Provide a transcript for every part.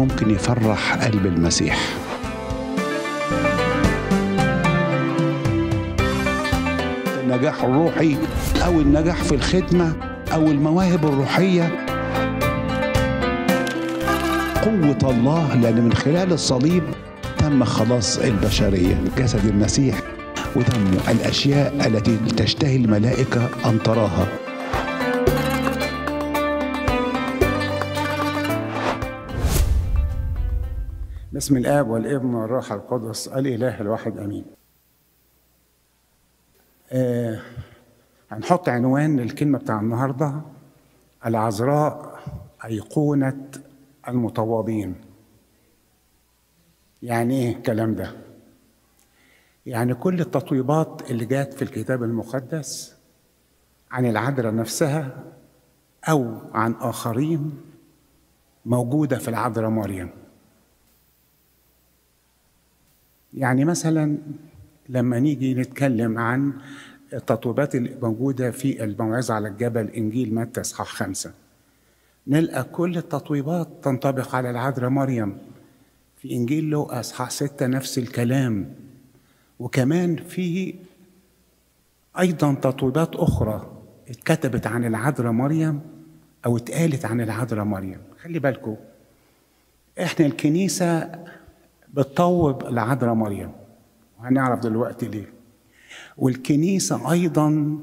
ممكن يفرح قلب المسيح النجاح الروحي او النجاح في الخدمه او المواهب الروحيه قوه الله لان من خلال الصليب تم خلاص البشريه جسد المسيح ودمه الاشياء التي تشتهي الملائكه ان تراها باسم الاب والابن والروح القدس الاله الواحد امين آه هنحط عنوان للكلمه بتاع النهارده العذراء ايقونه المتواضعين يعني ايه الكلام ده يعني كل التطويبات اللي جات في الكتاب المقدس عن العذراء نفسها او عن اخرين موجوده في العذراء مريم يعني مثلا لما نيجي نتكلم عن التطويبات اللي موجودة في الموعظة على الجبل إنجيل متى إصحاح خمسة نلقى كل التطويبات تنطبق على العذراء مريم في إنجيل لوقا إصحاح ستة نفس الكلام وكمان في أيضا تطويبات أخرى اتكتبت عن العذراء مريم أو اتقالت عن العذراء مريم خلي بالكم إحنا الكنيسة بتطوب العذراء مريم وهنعرف دلوقتي ليه والكنيسة أيضا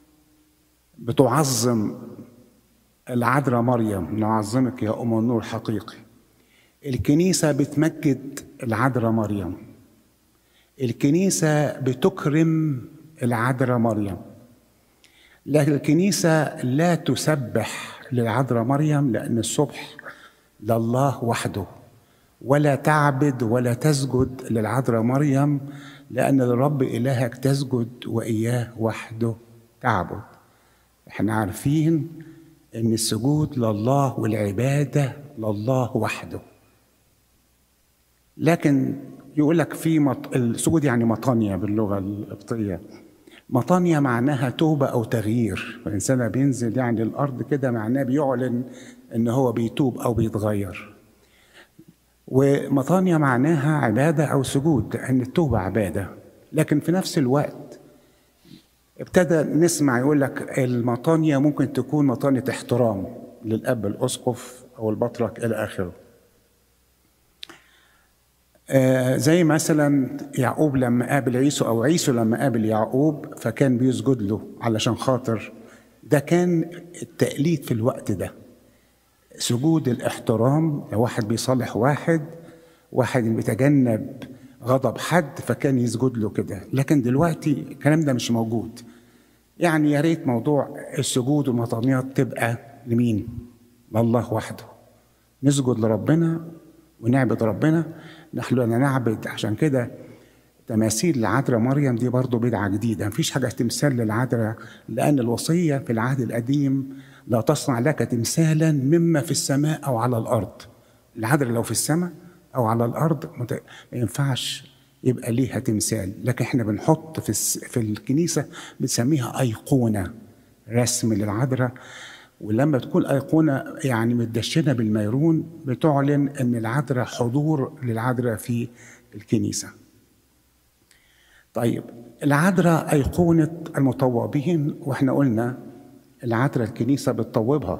بتعظم العذراء مريم نعظمك يا أم النور حقيقي الكنيسة بتمجد العذراء مريم الكنيسة بتكرم العذراء مريم لكن الكنيسة لا تسبح للعذراء مريم لأن الصبح لله وحده ولا تعبد ولا تسجد للعذراء مريم لأن الرب إلهك تسجد وإياه وحده تعبد احنا عارفين ان السجود لله والعبادة لله وحده لكن يقول لك في مط... السجود يعني مطانية باللغة القبطية مطانية معناها توبة أو تغيير الإنسان بينزل يعني الأرض كده معناه بيعلن إن هو بيتوب أو بيتغير ومطانية معناها عبادة أو سجود لأن التوبة عبادة لكن في نفس الوقت ابتدى نسمع يقول لك المطانية ممكن تكون مطانية احترام للأب الأسقف أو البطرك إلى آخره آه زي مثلا يعقوب لما قابل عيسو أو عيسو لما قابل يعقوب فكان بيسجد له علشان خاطر ده كان التقليد في الوقت ده سجود الاحترام لو واحد بيصالح واحد واحد بيتجنب غضب حد فكان يسجد له كده لكن دلوقتي الكلام ده مش موجود يعني يا ريت موضوع السجود والمطانيات تبقى لمين لله وحده نسجد لربنا ونعبد ربنا نحن لا نعبد عشان كده تماثيل العذراء مريم دي برضه بدعة جديدة مفيش حاجة تمثال للعذراء لأن الوصية في العهد القديم لا تصنع لك تمثالا مما في السماء أو على الأرض العذراء لو في السماء أو على الأرض ما ينفعش يبقى ليها تمثال لكن احنا بنحط في في الكنيسة بنسميها أيقونة رسم للعذراء ولما تكون أيقونة يعني متدشنة بالميرون بتعلن أن العذراء حضور للعذراء في الكنيسة طيب العذراء أيقونة المطوبين واحنا قلنا العذراء الكنيسة بتطوبها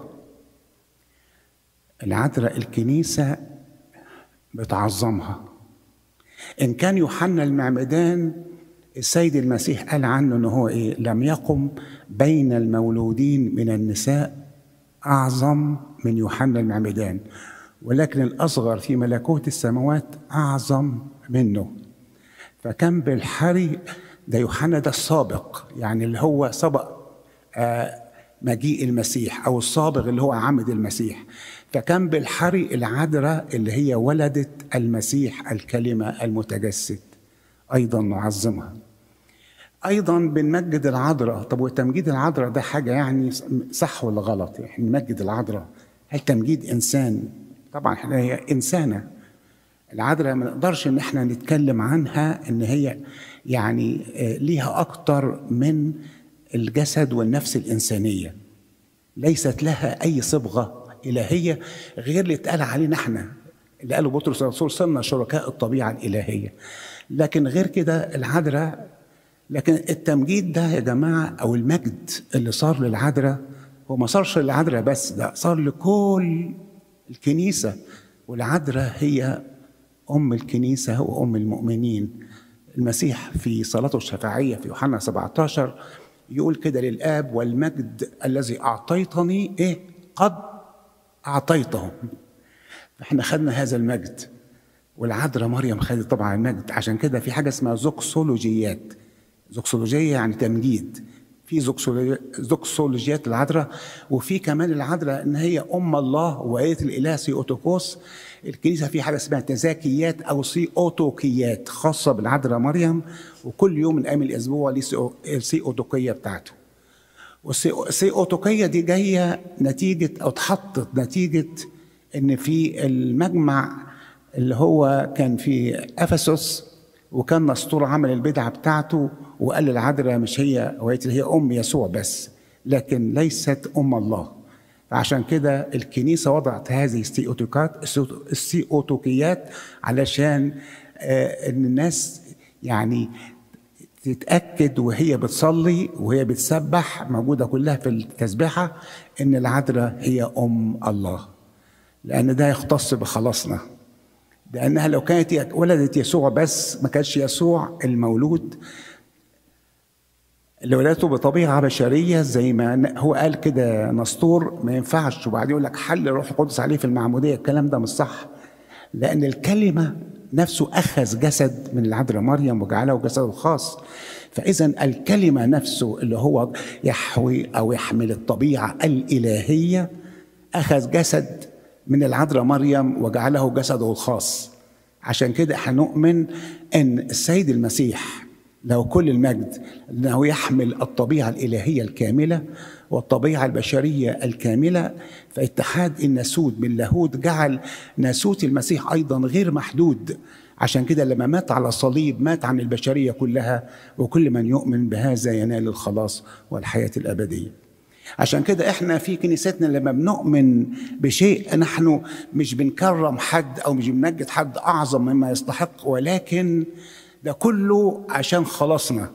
العذراء الكنيسة بتعظمها إن كان يوحنا المعمدان السيد المسيح قال عنه إن هو إيه لم يقم بين المولودين من النساء أعظم من يوحنا المعمدان ولكن الأصغر في ملكوت السماوات أعظم منه فكان بالحري ده يوحنا ده السابق يعني اللي هو سبق آه مجيء المسيح او الصابغ اللي هو عمد المسيح فكان بالحري العذراء اللي هي ولدت المسيح الكلمه المتجسد ايضا نعظمها ايضا بنمجد العذراء طب وتمجيد العذراء ده حاجه يعني صح ولا غلط يعني نمجد العذراء هل تمجيد انسان طبعا احنا هي انسانه العذراء ما نقدرش ان احنا نتكلم عنها ان هي يعني ليها اكتر من الجسد والنفس الإنسانية ليست لها أي صبغة إلهية غير اللي اتقال علينا احنا اللي قاله بطرس الرسول صرنا شركاء الطبيعة الإلهية لكن غير كده العذراء لكن التمجيد ده يا جماعة أو المجد اللي صار للعذراء هو ما صارش للعذراء بس ده صار لكل الكنيسة والعذراء هي أم الكنيسة وأم المؤمنين المسيح في صلاته الشفاعية في يوحنا 17 يقول كده للآب والمجد الذي أعطيتني إيه قد أعطيتهم فإحنا خدنا هذا المجد والعذراء مريم خدت طبعا المجد عشان كده في حاجة اسمها زوكسولوجيات زوكسولوجية يعني تمجيد في زوكسولوجيات العذراء وفي كمان العذراء ان هي ام الله وايه الاله سيوتوكوس الكنيسه في حاجه اسمها تزاكيات او سيوتوكيات خاصه بالعذراء مريم وكل يوم من ايام الاسبوع ليه السيوتوكيه بتاعته والسيوتوكيه دي جايه نتيجه او اتحطت نتيجه ان في المجمع اللي هو كان في افسس وكان نسطور عمل البدعه بتاعته وقال للعذراء مش هي وقالت هي ام يسوع بس لكن ليست ام الله فعشان كده الكنيسه وضعت هذه السيوتوكات السيوتوكيات علشان آه ان الناس يعني تتاكد وهي بتصلي وهي بتسبح موجوده كلها في التسبيحه ان العذراء هي ام الله لان ده يختص بخلاصنا لانها لو كانت ولدت يسوع بس ما كانش يسوع المولود اللي ولدته بطبيعه بشريه زي ما هو قال كده نسطور ما ينفعش وبعدين يقول لك حل روح القدس عليه في المعموديه الكلام ده مش صح لان الكلمه نفسه اخذ جسد من العذراء مريم وجعله جسده الخاص فاذا الكلمه نفسه اللي هو يحوي او يحمل الطبيعه الالهيه اخذ جسد من العذراء مريم وجعله جسده الخاص عشان كده احنا نؤمن ان السيد المسيح له كل المجد انه يحمل الطبيعه الالهيه الكامله والطبيعه البشريه الكامله فاتحاد الناسوت باللاهوت جعل ناسوت المسيح ايضا غير محدود عشان كده لما مات على الصليب مات عن البشريه كلها وكل من يؤمن بهذا ينال الخلاص والحياه الابديه عشان كده احنا في كنيستنا لما بنؤمن بشيء نحن مش بنكرم حد او مش بنمجد حد اعظم مما يستحق ولكن ده كله عشان خلاصنا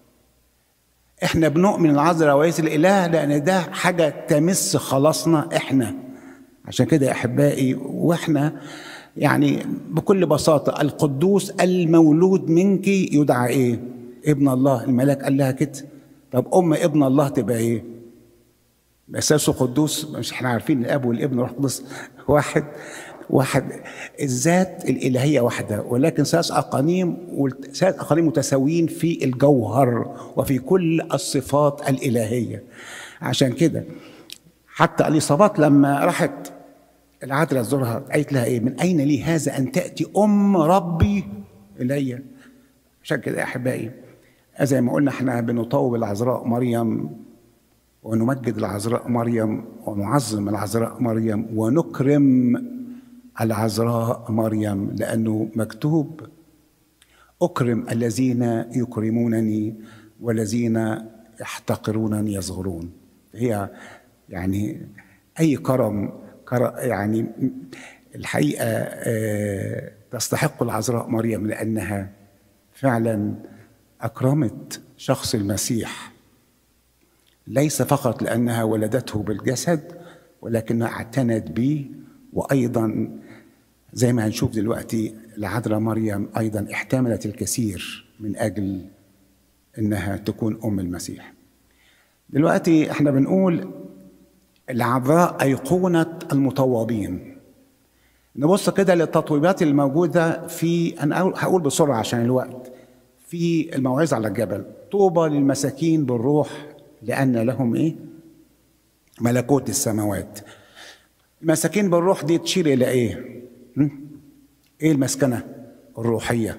احنا بنؤمن العذراء ويس الاله لان ده حاجه تمس خلاصنا احنا عشان كده يا احبائي واحنا يعني بكل بساطه القدوس المولود منك يدعى ايه ابن الله الملاك قال لها كده طب ام ابن الله تبقى ايه اساسه قدوس مش احنا عارفين الاب والابن والروح القدس واحد واحد الذات الالهيه واحده ولكن ثلاث اقانيم ثلاث اقانيم متساويين في الجوهر وفي كل الصفات الالهيه عشان كده حتى اليصابات لما راحت العذراء تزورها قالت لها ايه من اين لي هذا ان تاتي ام ربي الي عشان كده يا احبائي زي ما قلنا احنا بنطوب العذراء مريم ونمجد العذراء مريم ونعظم العذراء مريم ونكرم العذراء مريم لانه مكتوب اكرم الذين يكرمونني والذين يحتقرونني يصغرون هي يعني اي كرم يعني الحقيقه تستحق العذراء مريم لانها فعلا اكرمت شخص المسيح ليس فقط لانها ولدته بالجسد ولكنها اعتنت به وايضا زي ما هنشوف دلوقتي العذراء مريم ايضا احتملت الكثير من اجل انها تكون ام المسيح دلوقتي احنا بنقول العذراء ايقونه المطوبين نبص كده للتطويبات الموجوده في انا هقول بسرعه عشان الوقت في الموعظه على الجبل طوبى للمساكين بالروح لأن لهم إيه؟ ملكوت السماوات المساكين بالروح دي تشير إلى إيه؟ م? إيه المسكنة الروحية؟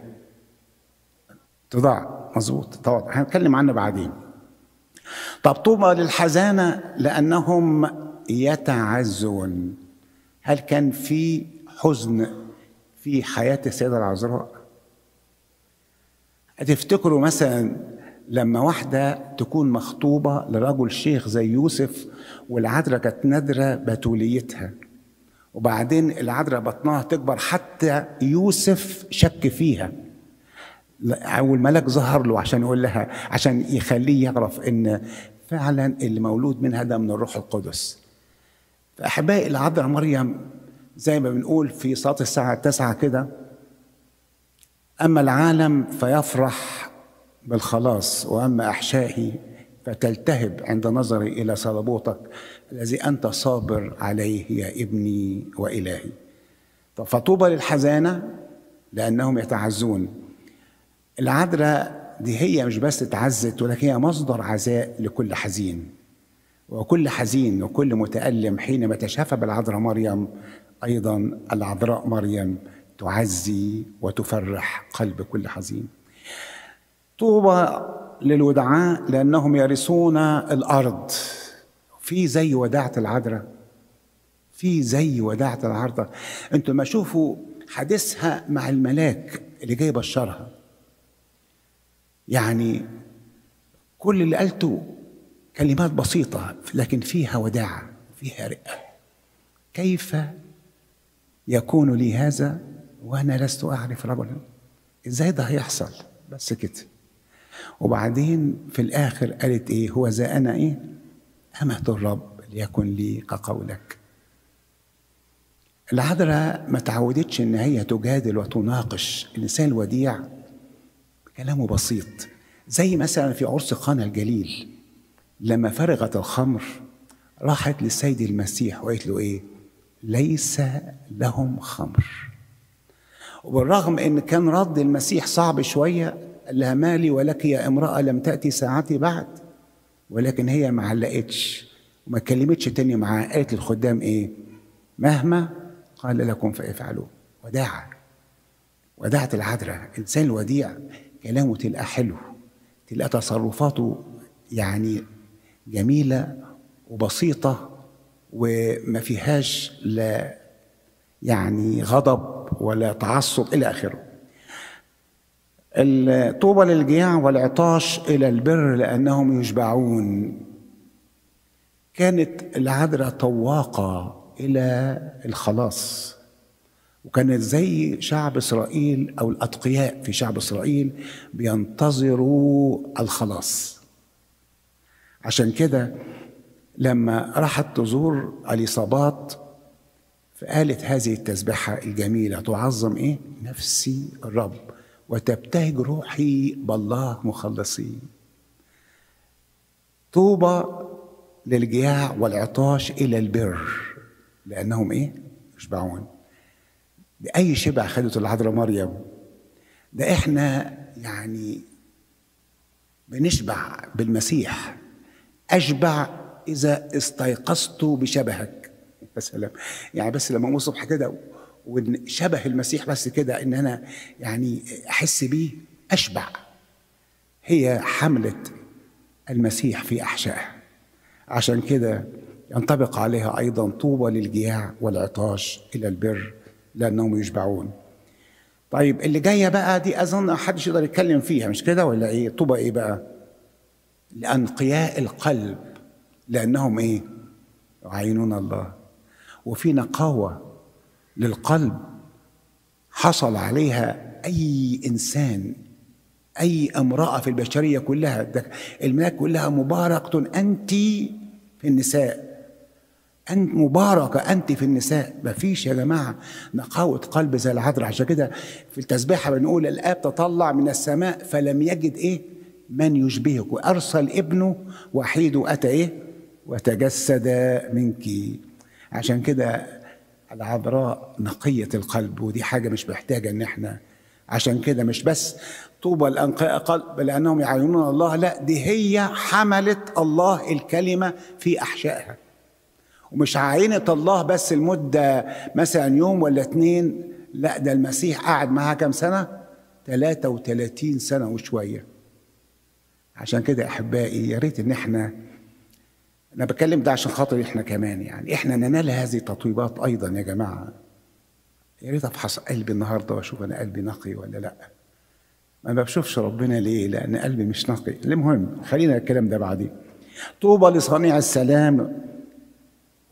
تضاع مظبوط طبعا هنتكلم عنها بعدين طب طوبى للحزانة لأنهم يتعزون هل كان في حزن في حياة السيدة العذراء؟ هتفتكروا مثلا لما واحدة تكون مخطوبة لرجل شيخ زي يوسف والعذراء كانت نادرة بتوليتها وبعدين العذراء بطنها تكبر حتى يوسف شك فيها والملاك ظهر له عشان يقول لها عشان يخليه يعرف ان فعلا اللي مولود منها ده من الروح القدس فأحبائي العذراء مريم زي ما بنقول في صلاة الساعة التاسعة كده أما العالم فيفرح بالخلاص وأما أحشائي فتلتهب عند نظري إلى صلبوتك الذي أنت صابر عليه يا ابني وإلهي فطوبى للحزانة لأنهم يتعزون العذراء دي هي مش بس اتعزت ولكن هي مصدر عزاء لكل حزين وكل حزين وكل متألم حينما تشافى بالعذراء مريم أيضا العذراء مريم تعزي وتفرح قلب كل حزين طوبى للودعاء لأنهم يرثون الأرض في زي وداعة العذراء في زي وداعة العذراء انتوا ما شوفوا حديثها مع الملاك اللي جاي يبشرها يعني كل اللي قالته كلمات بسيطة لكن فيها وداعة فيها رئة كيف يكون لي هذا وأنا لست أعرف رجلا إزاي ده هيحصل بس كده وبعدين في الآخر قالت إيه هو ذا أنا إيه أمة الرب ليكن لي كقولك العذراء ما تعودتش إن هي تجادل وتناقش الإنسان الوديع كلامه بسيط زي مثلا في عرس قانا الجليل لما فرغت الخمر راحت للسيد المسيح وقالت له ايه ليس لهم خمر وبالرغم ان كان رد المسيح صعب شويه قال لها مالي ولك يا امراه لم تاتي ساعتي بعد ولكن هي ما علقتش وما كلمتش تاني معاه قالت للخدام ايه مهما قال لكم فافعلوا وداعة وداعة العذراء الإنسان الوديع كلامه تلقى حلو تلقى تصرفاته يعني جميلة وبسيطة وما فيهاش لا يعني غضب ولا تعصب إلى آخره الطوبى للجياع والعطاش إلى البر لأنهم يشبعون كانت العذراء طواقة إلى الخلاص وكانت زي شعب إسرائيل أو الأتقياء في شعب إسرائيل بينتظروا الخلاص عشان كده لما راحت تزور اليصابات فقالت هذه التسبحة الجميلة تعظم إيه؟ نفسي الرب وتبتهج روحي بالله مخلصي طوبى للجياع والعطاش إلى البر لأنهم إيه؟ يشبعون بأي شبع خدته العذراء مريم ده إحنا يعني بنشبع بالمسيح أشبع إذا استيقظت بشبهك يا سلام يعني بس لما أقوم الصبح كده وشبه المسيح بس كده إن أنا يعني أحس بيه أشبع هي حملة المسيح في أحشائها عشان كده ينطبق عليها أيضا طوبى للجياع والعطاش إلى البر لأنهم يشبعون طيب اللي جاية بقى دي أظن محدش يقدر يتكلم فيها مش كده ولا إيه طوبى إيه بقى لأنقياء القلب لأنهم إيه يعينون الله وفي نقاوة للقلب حصل عليها أي إنسان أي امرأة في البشرية كلها الملاك كلها مباركة أنت في النساء أنت مباركة أنت في النساء ما فيش يا جماعة نقاوة قلب زي العذراء عشان كده في التسبيحة بنقول الآب تطلع من السماء فلم يجد إيه من يشبهك وأرسل ابنه وحيده أتى إيه وتجسد منك عشان كده العذراء نقية القلب ودي حاجة مش محتاجة إن إحنا عشان كده مش بس طوبى لأنقاء قلب لأنهم يعينون الله لا دي هي حملت الله الكلمة في أحشائها ومش عينة الله بس المدة مثلا يوم ولا اتنين لا ده المسيح قعد معاها كام سنة 33 سنة وشوية عشان كده أحبائي يا ريت إن إحنا أنا بتكلم ده عشان خاطر إحنا كمان يعني إحنا ننال هذه التطويبات أيضا يا جماعة يا ريت أفحص قلبي النهاردة وأشوف أنا قلبي نقي ولا لأ ما بشوفش ربنا ليه لأن قلبي مش نقي المهم خلينا الكلام ده بعدين طوبى لصانع السلام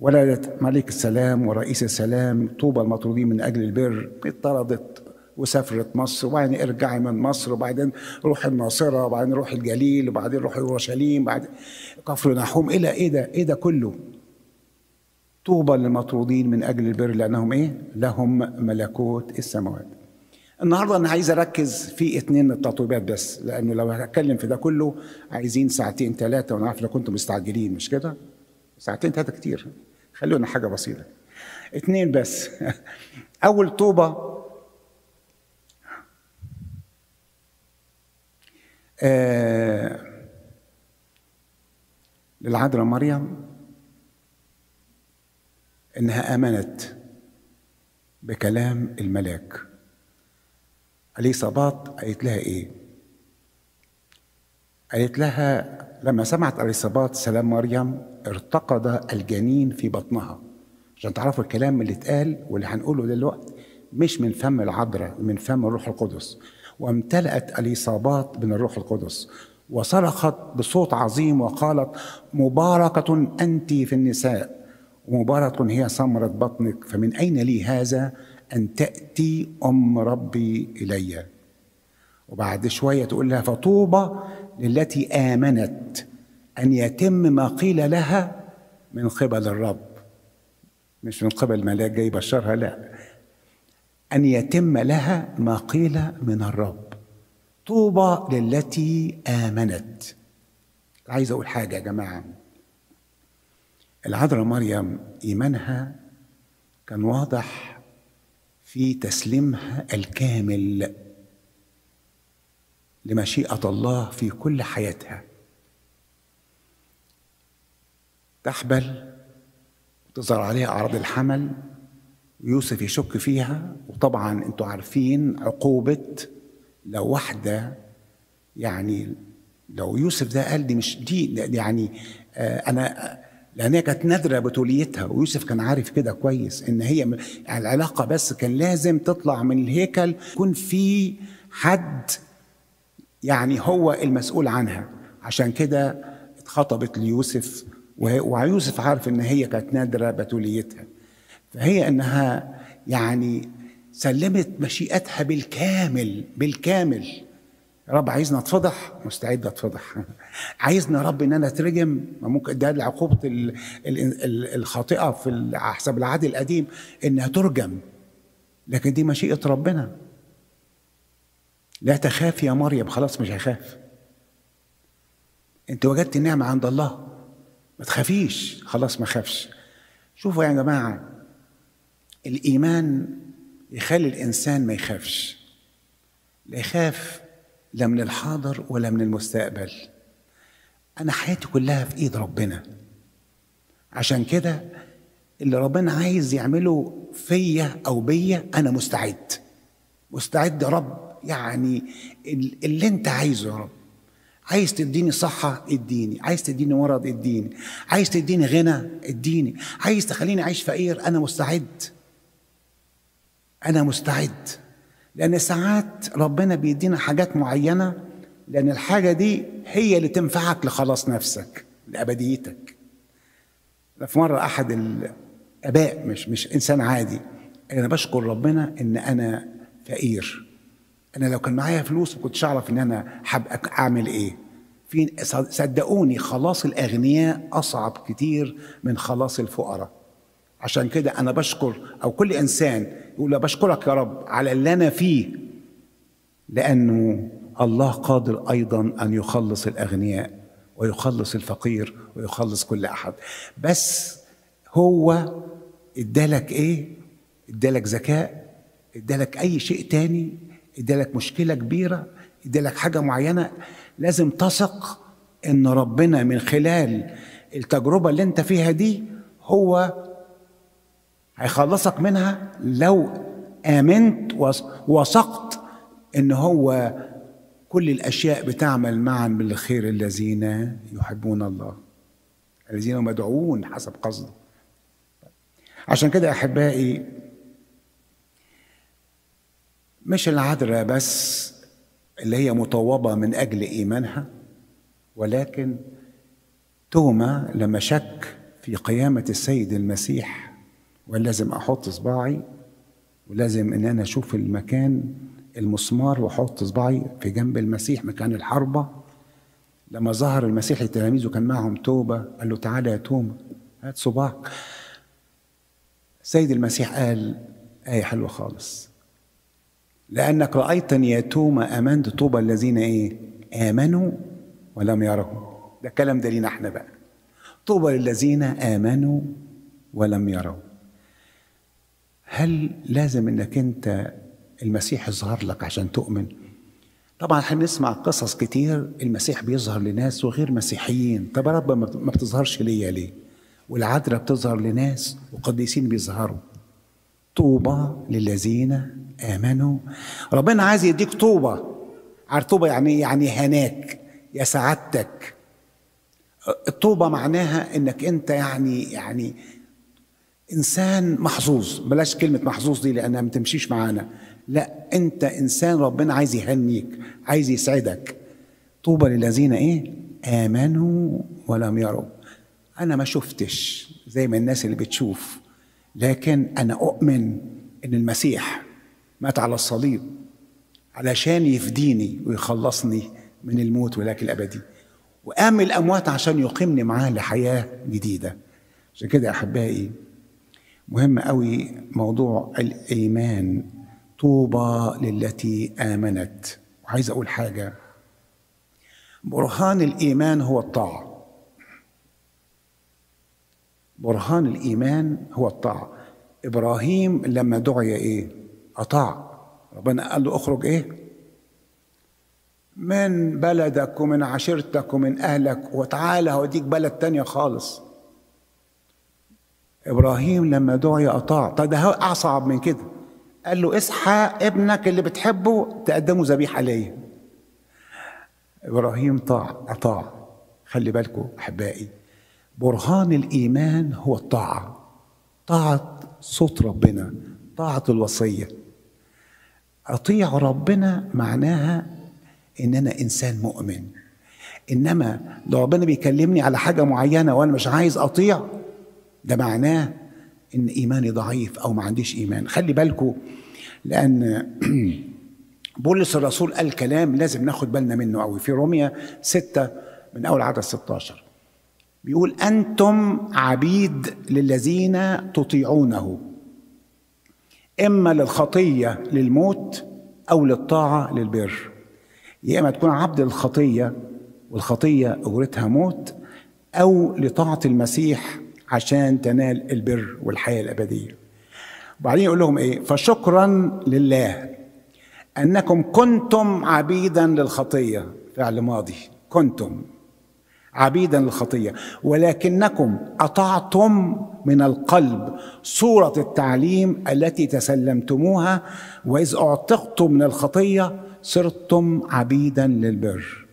ولدت ملك السلام ورئيس السلام طوبى المطرودين من اجل البر اضطردت وسافرت مصر وبعدين ارجعي من مصر وبعدين روح الناصره وبعدين روح الجليل وبعدين روح اورشليم بعدين كفر نحوم الى ايه ده ايه ده كله طوبى للمطرودين من اجل البر لانهم ايه لهم ملكوت السماوات النهارده انا عايز اركز في اتنين من التطويبات بس لانه لو هتكلم في ده كله عايزين ساعتين ثلاثه وانا عارف لو كنتم مستعجلين مش كده ساعتين ثلاثه كتير خلونا حاجه بسيطه اتنين بس اول طوبه آه للعذراء مريم انها امنت بكلام الملاك اليصابات قالت لها ايه قالت لها لما سمعت اليصابات سلام مريم ارتقد الجنين في بطنها عشان تعرفوا الكلام اللي اتقال واللي هنقوله دلوقتي مش من فم العذراء من فم الروح القدس وامتلأت اليصابات من الروح القدس وصرخت بصوت عظيم وقالت مباركة أنت في النساء ومباركة هي ثمرة بطنك فمن أين لي هذا أن تأتي أم ربي إلي وبعد شوية تقول لها فطوبى للتي آمنت أن يتم ما قيل لها من قبل الرب مش من قبل ملاك جاي بشرها لا أن يتم لها ما قيل من الرب طوبى للتي آمنت عايز أقول حاجة يا جماعة العذراء مريم إيمانها كان واضح في تسليمها الكامل لمشيئة الله في كل حياتها تحبل وتظهر عليها أعراض الحمل ويوسف يشك فيها وطبعا انتوا عارفين عقوبة لو واحدة يعني لو يوسف ده قال دي مش دي يعني آه انا لان هي كانت نادره بتوليتها ويوسف كان عارف كده كويس ان هي العلاقه بس كان لازم تطلع من الهيكل يكون في حد يعني هو المسؤول عنها عشان كده اتخطبت ليوسف ويوسف عارف ان هي كانت نادره بتوليتها فهي انها يعني سلمت مشيئتها بالكامل بالكامل يا رب عايزنا اتفضح مستعد اتفضح عايزنا يا رب ان انا اترجم ممكن ده عقوبه الخاطئه في حسب العهد القديم انها ترجم لكن دي مشيئه ربنا لا تخاف يا مريم خلاص مش هخاف انت وجدت النعمه عند الله ما تخافيش خلاص ما خافش شوفوا يا جماعه الايمان يخلي الانسان ما يخافش لا يخاف لا من الحاضر ولا من المستقبل انا حياتي كلها في ايد ربنا عشان كده اللي ربنا عايز يعمله فيا او بيا انا مستعد مستعد يا رب يعني اللي انت عايزه يا رب عايز تديني صحة اديني عايز تديني مرض اديني عايز تديني غنى اديني عايز تخليني عايش فقير انا مستعد انا مستعد لان ساعات ربنا بيدينا حاجات معينه لان الحاجه دي هي اللي تنفعك لخلاص نفسك لابديتك في مره احد الاباء مش مش انسان عادي انا بشكر ربنا ان انا فقير انا لو كان معايا فلوس ما كنتش اعرف ان انا حابب اعمل ايه في صدقوني خلاص الاغنياء اصعب كتير من خلاص الفقراء عشان كده انا بشكر او كل انسان يقول بشكرك يا رب على اللي انا فيه لانه الله قادر ايضا ان يخلص الاغنياء ويخلص الفقير ويخلص كل احد بس هو ادالك ايه ادالك ذكاء ادالك اي شيء تاني ادالك مشكله كبيره ادالك حاجه معينه لازم تثق ان ربنا من خلال التجربه اللي انت فيها دي هو هيخلصك منها لو امنت ووثقت ان هو كل الاشياء بتعمل معا بالخير الذين يحبون الله الذين مدعوون حسب قصده عشان كده احبائي مش العذراء بس اللي هي مطوبه من اجل ايمانها ولكن توما لما شك في قيامة السيد المسيح ولازم أحط صباعي ولازم إن أنا أشوف المكان المسمار وأحط صباعي في جنب المسيح مكان الحربة لما ظهر المسيح لتلاميذه كان معهم توبة قال له تعالى يا توما هات صباعك السيد المسيح قال آية حلوة خالص لأنك رأيتني يا توما آمنت طوبى الذين إيه آمنوا ولم يروا ده الكلام ده لينا احنا بقى طوبى للذين آمنوا ولم يروا هل لازم انك انت المسيح يظهر لك عشان تؤمن طبعا هنسمع قصص كتير المسيح بيظهر لناس وغير مسيحيين طب يا رب ما بتظهرش ليا ليه والعذراء بتظهر لناس وقديسين بيظهروا طوبى للذين امنوا ربنا عايز يديك طوبى عارف طوبى يعني يعني هناك يا سعادتك الطوبة معناها انك انت يعني يعني انسان محظوظ بلاش كلمة محظوظ دي لانها ما تمشيش معانا لا انت انسان ربنا عايز يهنيك عايز يسعدك طوبى للذين ايه امنوا ولم يروا انا ما شفتش زي ما الناس اللي بتشوف لكن انا اؤمن ان المسيح مات على الصليب علشان يفديني ويخلصني من الموت ولكن الابدي وقام من الاموات عشان يقيمني معاه لحياه جديده عشان كده يا احبائي مهم قوي موضوع الايمان طوبى للتي امنت وعايز اقول حاجه برهان الايمان هو الطاعه برهان الايمان هو الطاعه ابراهيم لما دعي ايه اطاع ربنا قال له اخرج ايه من بلدك ومن عشيرتك ومن اهلك وتعالى هوديك بلد تانية خالص ابراهيم لما دعي اطاع طب ده اصعب من كده قال له اصحى ابنك اللي بتحبه تقدمه ذبيحه ليا ابراهيم طاع اطاع خلي بالكم احبائي برهان الايمان هو الطاعه طاعه صوت ربنا طاعه الوصيه اطيع ربنا معناها ان انا انسان مؤمن انما لو ربنا بيكلمني على حاجه معينه وانا مش عايز اطيع ده معناه ان ايماني ضعيف او ما عنديش ايمان خلي بالكم لان بولس الرسول قال كلام لازم ناخد بالنا منه قوي في روميا ستة من اول عدد 16 بيقول انتم عبيد للذين تطيعونه اما للخطيه للموت او للطاعه للبر يا اما تكون عبد للخطيه والخطيه اجرتها موت او لطاعه المسيح عشان تنال البر والحياه الابديه وبعدين يقول لهم ايه فشكرا لله انكم كنتم عبيدا للخطيه فعل ماضي كنتم عبيدا للخطيه ولكنكم اطعتم من القلب صوره التعليم التي تسلمتموها واذ اعتقتم من الخطيه صرتم عبيدا للبر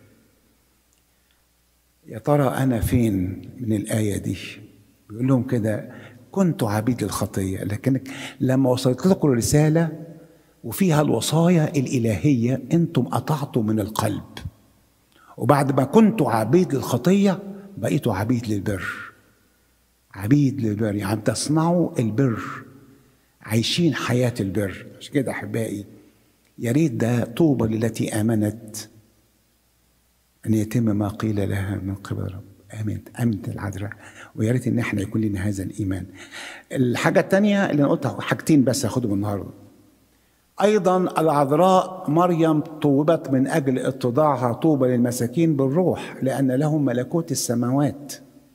يا ترى انا فين من الايه دي بيقول لهم كده كنتوا عبيد للخطيه لكن لما وصلت لكم الرساله وفيها الوصايا الالهيه انتم قطعتوا من القلب وبعد ما كنتوا عبيد للخطيه بقيتوا عبيد للبر عبيد للبر يعني تصنعوا البر عايشين حياه البر عشان كده احبائي يا ريت ده طوبى للتي امنت ان يتم ما قيل لها من قبل رب امنت امنت العذراء ويا ريت ان احنا يكون لنا هذا الايمان الحاجه الثانيه اللي انا قلتها حاجتين بس هاخدهم النهارده ايضا العذراء مريم طوبت من اجل اتضاعها طوبى للمساكين بالروح لان لهم ملكوت السماوات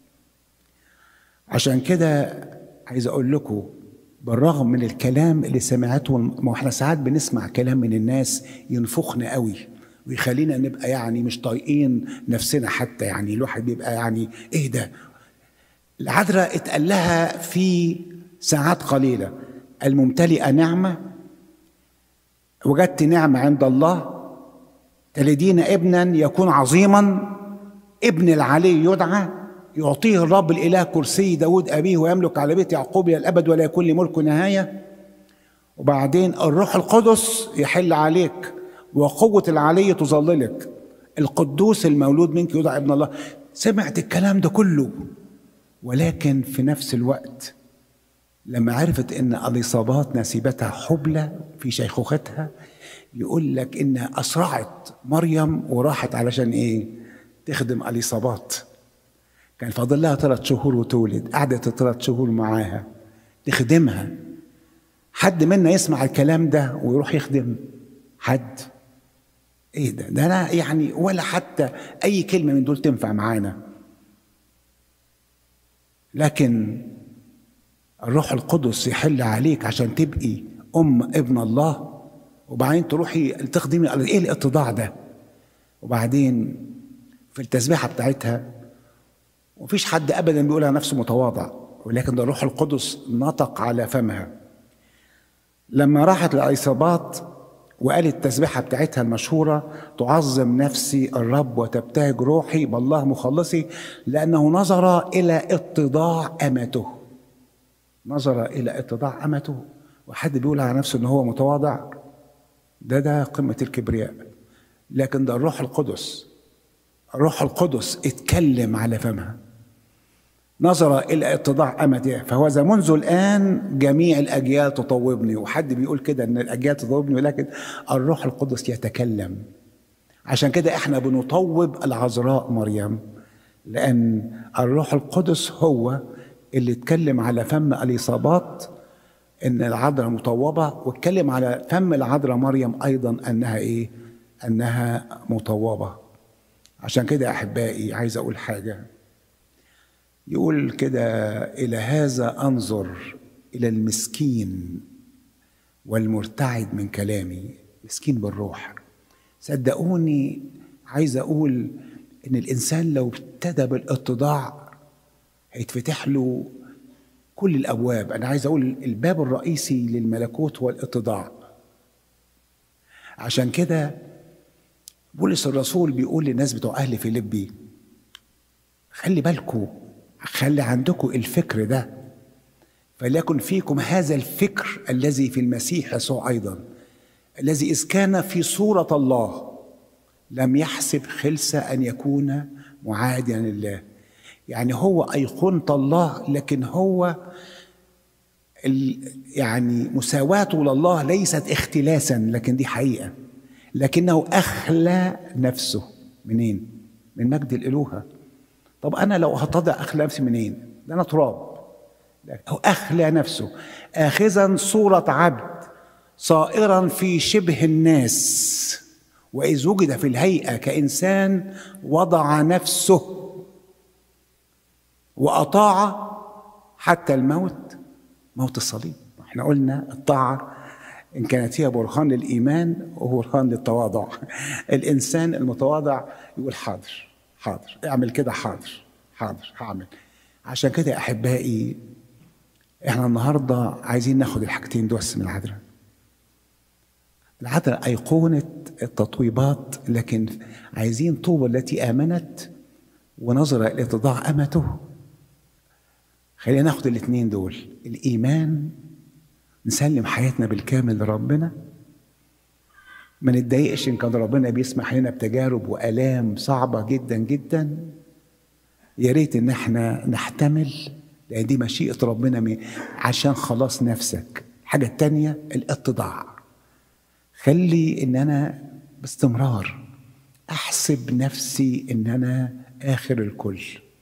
عشان كده عايز اقول لكم بالرغم من الكلام اللي سمعته ما احنا ساعات بنسمع كلام من الناس ينفخنا قوي ويخلينا نبقى يعني مش طايقين نفسنا حتى يعني الواحد بيبقى يعني ايه ده العذراء اتقال لها في ساعات قليله الممتلئه نعمه وجدت نعمه عند الله تلدين ابنا يكون عظيما ابن العلي يدعى يعطيه الرب الاله كرسي داود ابيه ويملك على بيت يعقوب الى الابد ولا يكون لملكه نهايه وبعدين الروح القدس يحل عليك وقوه العلي تظللك القدوس المولود منك يدعى ابن الله سمعت الكلام ده كله ولكن في نفس الوقت لما عرفت ان اليصابات نسيبتها حبلى في شيخوختها يقول لك انها اسرعت مريم وراحت علشان ايه تخدم اليصابات كان فاضل لها ثلاث شهور وتولد قعدت ثلاث شهور معاها تخدمها حد منا يسمع الكلام ده ويروح يخدم حد ايه ده ده انا يعني ولا حتى اي كلمه من دول تنفع معانا لكن الروح القدس يحل عليك عشان تبقي ام ابن الله وبعدين تروحي تخدمي ايه الاتضاع ده وبعدين في التسبيحه بتاعتها ومفيش حد ابدا بيقول على نفسه متواضع ولكن ده الروح القدس نطق على فمها لما راحت لعصابات وقالت التسبيحه بتاعتها المشهوره تعظم نفسي الرب وتبتهج روحي بالله مخلصي لانه نظر الى اتضاع امته نظر الى اتضاع امته وحد بيقول على نفسه ان هو متواضع ده ده قمه الكبرياء لكن ده الروح القدس الروح القدس اتكلم على فمها نظر الى اتضاع امته فهو ذا منذ الان جميع الاجيال تطوبني وحد بيقول كده ان الاجيال تطوبني ولكن الروح القدس يتكلم عشان كده احنا بنطوب العذراء مريم لان الروح القدس هو اللي اتكلم على فم اليصابات ان العذراء مطوبه واتكلم على فم العذراء مريم ايضا انها ايه انها مطوبه عشان كده احبائي عايز اقول حاجه يقول كده الى هذا انظر الى المسكين والمرتعد من كلامي مسكين بالروح صدقوني عايز اقول ان الانسان لو ابتدى بالاتضاع هيتفتح له كل الابواب انا عايز اقول الباب الرئيسي للملكوت هو الاتضاع عشان كده بولس الرسول بيقول للناس بتوع اهل فيليبي خلي بالكم خلي عندكم الفكر ده فليكن فيكم هذا الفكر الذي في المسيح يسوع ايضا الذي اذ كان في صوره الله لم يحسب خلسه ان يكون معاديا لله يعني هو ايقونه الله لكن هو يعني مساواته لله ليست اختلاسا لكن دي حقيقه لكنه اخلى نفسه منين من مجد الالوهه طب انا لو هتضع اخلى نفسي منين ده انا تراب هو اخلى نفسه اخذا صوره عبد صائرا في شبه الناس واذ وجد في الهيئه كانسان وضع نفسه واطاع حتى الموت موت الصليب احنا قلنا الطاعه ان كانت هي برهان للايمان وهو برهان للتواضع الانسان المتواضع يقول حاضر حاضر اعمل كده حاضر حاضر هعمل عشان كده يا احبائي احنا النهارده عايزين ناخد الحاجتين دول من العذراء العذراء ايقونه التطويبات لكن عايزين طوبى التي امنت ونظر الى اتضاع امته خلينا ناخد الاثنين دول الايمان نسلم حياتنا بالكامل لربنا ما نتضايقش ان كان ربنا بيسمح لنا بتجارب والام صعبه جدا جدا يا ريت ان احنا نحتمل لان دي مشيئه ربنا عشان خلاص نفسك الحاجه التانيه الاتضاع خلي ان انا باستمرار احسب نفسي ان انا اخر الكل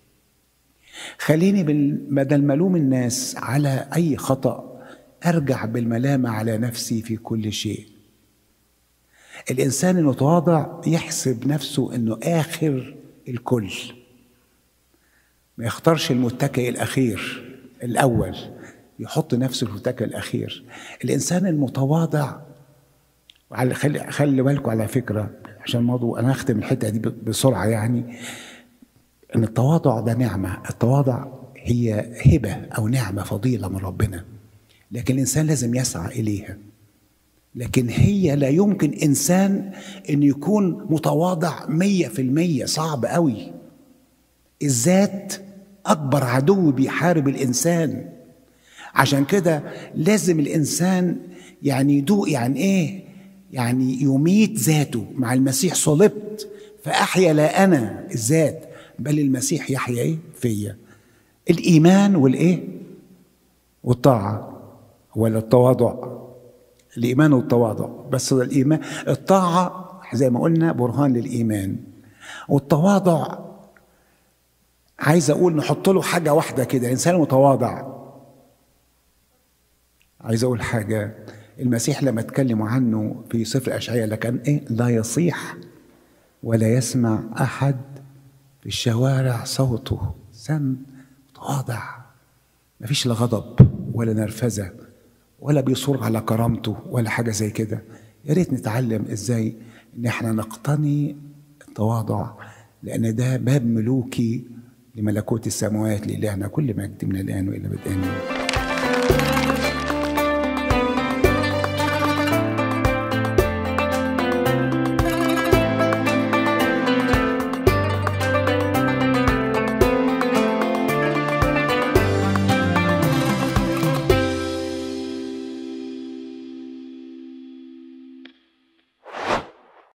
خليني بدل ملوم الناس على اي خطا ارجع بالملامه على نفسي في كل شيء الانسان المتواضع يحسب نفسه انه اخر الكل ما يختارش المتكئ الاخير الاول يحط نفسه في المتكئ الاخير الانسان المتواضع وعلى خلي خلي بالكم على فكره عشان الموضوع انا اختم الحته دي بسرعه يعني ان التواضع ده نعمه التواضع هي هبه او نعمه فضيله من ربنا لكن الانسان لازم يسعى اليها لكن هي لا يمكن انسان ان يكون متواضع مية في المية صعب قوي الذات اكبر عدو بيحارب الانسان عشان كده لازم الانسان يعني يدوق يعني ايه يعني يميت ذاته مع المسيح صلبت فاحيا لا انا الذات بل المسيح يحيا ايه فيا الايمان والايه والطاعه ولا التواضع الايمان والتواضع بس الايمان الطاعه زي ما قلنا برهان للايمان والتواضع عايز اقول نحط له حاجه واحده كده انسان متواضع عايز اقول حاجه المسيح لما اتكلموا عنه في سفر اشعياء لكن ايه لا يصيح ولا يسمع احد في الشوارع صوته انسان متواضع مفيش لا غضب ولا نرفزه ولا بيصر على كرامته ولا حاجه زي كده يا ريت نتعلم ازاي ان احنا نقتني التواضع لان ده باب ملوكي لملكوت السماوات لإلهنا كل مجد من الان والى بدء آمين